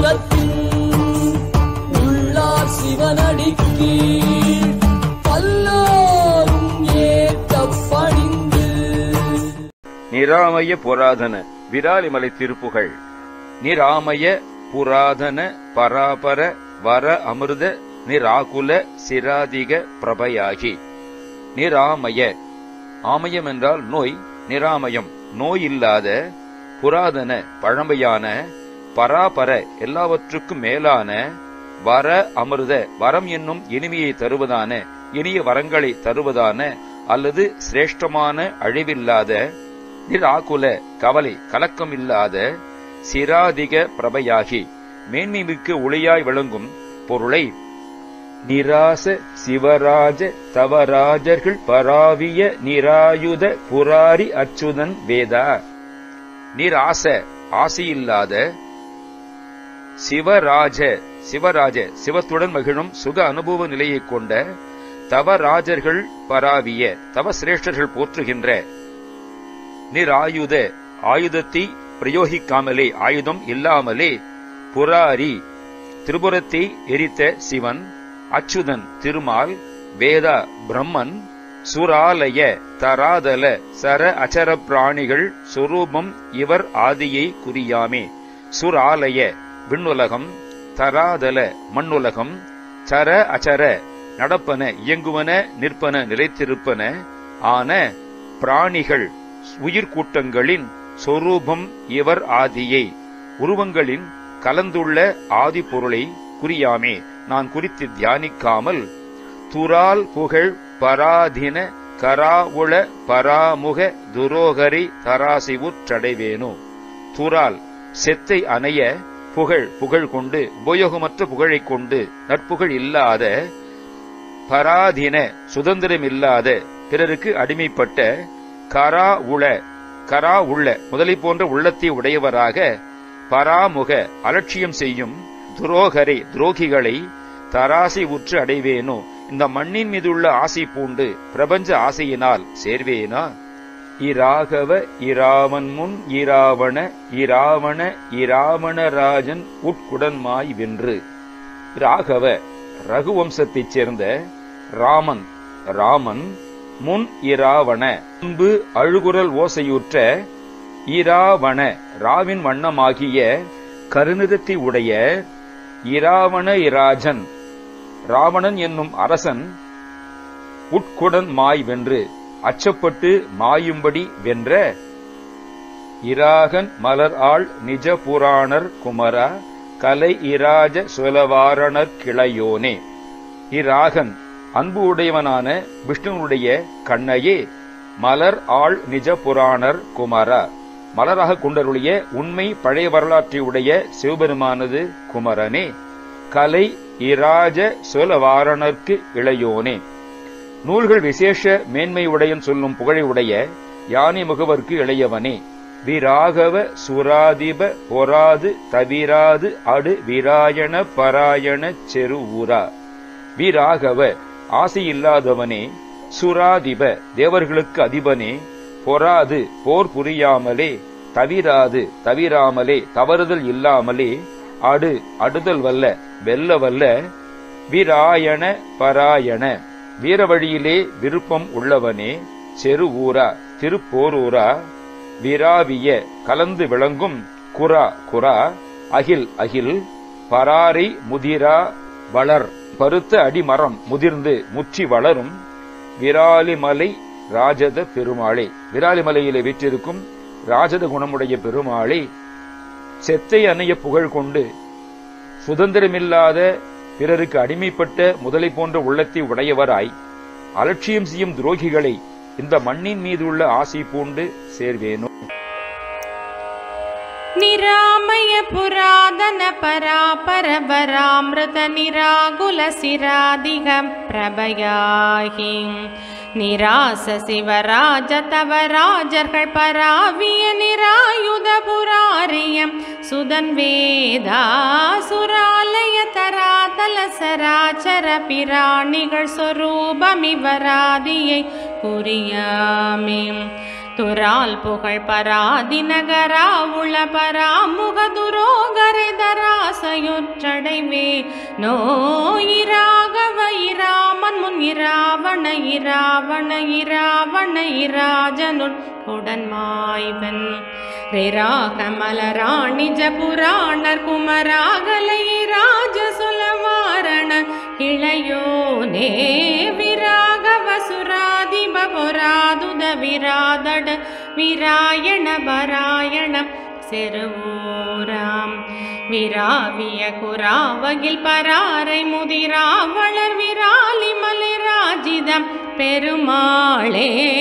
புறத்தின் உள்ளார் சிவனடிக்கு பல்லாரும் ஏற்க பணிந்து நிராமய புராதன விராலிமலை திருப்புகழ் நிராமய புராதன பராபர வர அமிர்த நிராகுல சிராதிக பிரபயாகி நிராமய ஆமயம் என்றால் நோய் நிராமயம் நோய் இல்லாத புராதன பழமையான பராபர எல்லாவற்றுக்கும் மேலான வர அமிர்த வரம் என்னும் இனிமையை தருவதான இனிய வரங்களை தருவதான அல்லது சிரேஷ்டமான அழிவில்லாத நிராகுல கவலை கலக்கம் இல்லாத சிராதிக பிரபையாகி மேன்மை மிக்க ஒளியாய் விளங்கும் பொருளை நிராச சிவராஜ தவராஜர்கள் பராவிய நிராயுத புராரி அச்சுதன் வேதா நிராச ஆசையில்லாத சிவராஜ சிவராஜ சிவத்துடன் மகிழும் சுக அனுபவ நிலையைக் கொண்ட தவராஜர்கள் பராவிய தவ சிரேஷ்டர்கள் போற்றுகின்ற நிராயுத ஆயுதத்தை பிரயோகிக்காமலே ஆயுதம் இல்லாமலே புராரி திரிபுரத்தை எரித்த சிவன் அச்சுதன் திருமால் வேதா பிரம்மன் சுராலய தராதல சர அச்சர பிராணிகள் சொரூபம் இவர் ஆதியை குறியாமே சுராலய விண்ணுலகம் தராதல மண்ணுலகம் சர அச்சர நடப்பன இயங்குவன நிற்பன நிலைத்திருப்பன ஆன பிராணிகள் உயிர்கூட்டங்களின் சொரூபம் இவர் ஆதியை உருவங்களின் கலந்துள்ள ஆதி பொருளை குறியாமே நான் குறித்து தியானிக்காமல் துரால் புகழ் பராதின கராவுள பராமுக துரோகரி தராசிவுற்றடைவேனோ துரால் செத்தை அணைய புகழ் புகழ் கொண்டு உபயோகமற்ற புகழைக் கொண்டு நட்புகழ் இல்லாத பராதீன சுதந்திரம் இல்லாத பிறருக்கு அடிமைப்பட்ட கரா உள கரா உள்ள முதலை போன்ற உள்ளத்தை உடையவராக பராமுக அலட்சியம் செய்யும் துரோகரை துரோகிகளை தராசை உற்று அடைவேனோ இந்த மண்ணின் மீதுள்ள ஆசை பூண்டு பிரபஞ்ச ஆசையினால் சேர்வேனா இராகவ இராவன் முன் இராவண இராவண இராவணராஜன் உட்குடன்மாய் வென்று ராகவ ரகுவம்சத்தைச் சேர்ந்த ராமன் ராமன் முன் இராவண முன்பு அழுகுரல் ஓசையுற்ற இராவண ராவின் வண்ணமாகிய கருநிறத்தை உடைய இராவண இராஜன் ராவணன் என்னும் அரசன் உட்குடன் மாய் வென்று அச்சப்பட்டு மாயும்படி வென்ற இராகன் மலர் ஆள் நிஜ புராணர் குமரா கலை இராஜ சுலவாரணர் கிளையோனே இராகன் அன்பு உடையவனான விஷ்ணுனுடைய கண்ணையே மலர் ஆள் நிஜ புராணர் குமரா மலராக கொண்டருடைய உண்மை பழைய வரலாற்றை உடைய சிவபெருமானது குமரனே கலை இராஜ சுலவாரணர்க்கு இளையோனே நூல்கள் விசேஷ மேன்மையுடையன் சொல்லும் புகழை உடைய யானை முகவர்க்கு இளையவனே விராகவ சுராதிப பொராது தவிராது அடு விராயண பராயண செரு ஊரா விராகவ ஆசையில்லாதவனே சுராதிப தேவர்களுக்கு அதிபனே பொறாது போர் புரியாமலே தவிராது தவிராமலே தவறுதல் இல்லாமலே அடு அடுதல் வல்ல வெல்ல வல்ல விராயண பராயண வீர வழியிலே விருப்பம் உள்ளவனே செரு ஊரா திருப்போரூரா விராவிய கலந்து விளங்கும் குரா குரா அகில் அகில் பராரி முதிரா வளர் பருத்த அடிமரம் முதிர்ந்து முற்றி வளரும் விராலிமலை ராஜத பெருமாளே விராலிமலையிலே வீற்றிருக்கும் ராஜத குணமுடைய பெருமாளே செத்தை அணைய புகழ் கொண்டு சுதந்திரமில்லாத பிறருக்கு அடிமைப்பட்ட முதலை போன்ற உள்ளத்தை உடையவராய் அலட்சியம் செய்யும் துரோகிகளை இந்த மண்ணின் மீதுள்ள ஆசை பூண்டு சேர்வேனோ निरामय पुरादन परापरवरामृत निराकुलशिरादिग प्रभयाहि निरास शिवराज तव राजர்கள் பராவிய நிராயுத புராரியம் சுதன் வேதா சுராலய தராதல சராச்சர பிராணிகள் சொரூபமிவராதியை புரியாமே துரால் புகழ் பராதி நகரா உள பராமுக துரோகரை தராசையுற்றடைவே நோயிராகவ இராமன் முன் இராவண இராவண இராவண இராஜனுட் உடன் மாய்வன் ரிராக மலராணி ஜபுராணர் குமராகலை ராஜ சுலவாரண இளையோனே விராகவ சுராதிப பொராதுத விராதட விராயண பராயண செருவூராம் விராவிய குராவகில் பராரை முதிரா வளர் விராலி மலை ராஜிதம் பெருமாளே